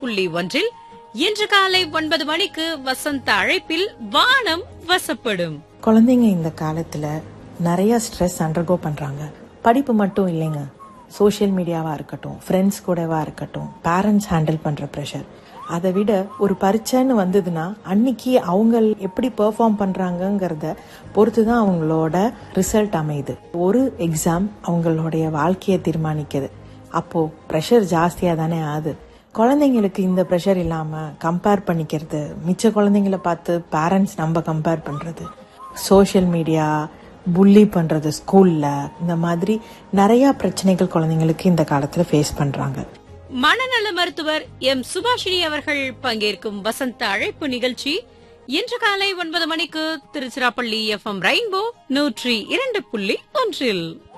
புள்ளி ஒன்றில் இன்று காலை ஒன்பது மணிக்கு வசந்த அழைப்பில் வானம் வசப்படும் குழந்தைங்க இந்த காலத்துல நிறைய ஸ்ட்ரெஸ் அண்டர்கோ பண்றாங்க படிப்பு மட்டும் இல்லைங்க சோஷியல் மீடியாவா இருக்கட்டும் ஃப்ரெண்ட்ஸ் கூடவா இருக்கட்டும் பேரண்ட்ஸ் ஹேண்டில் பண்ற ப்ரெஷர் அதை விட ஒரு பரீட்சைன்னு வந்ததுன்னா அன்னைக்கு அவங்க எப்படி பெர்ஃபார்ம் பண்றாங்கங்கிறத பொறுத்து தான் அவங்களோட ரிசல்ட் அமையுது ஒரு எக்ஸாம் அவங்களுடைய வாழ்க்கையை தீர்மானிக்குது அப்போ ப்ரெஷர் ஜாஸ்தியா தானே ஆகுது குழந்தைங்களுக்கு இந்த ப்ரெஷர் இல்லாம கம்பேர் பண்ணிக்கிறது மிச்ச குழந்தைங்கள பார்த்து பேரண்ட்ஸ் நம்ம கம்பேர் பண்றது சோஷியல் மீடியா புள்ளி பண்றது ஸ்கூல்ல இந்த மாதிரி நிறைய பிரச்சனைகள் குழந்தைங்களுக்கு இந்த காலத்துல ஃபேஸ் பண்றாங்க மனநல மருத்துவர் எம் சுபாஷினி அவர்கள் பங்கேற்கும் வசந்த அழைப்பு நிகழ்ச்சி இன்று காலை ஒன்பது மணிக்கு திருச்சிராப்பள்ளி எஃப் எம் ரெயின்போ நூற்றி இரண்டு புள்ளி ஒன்றில்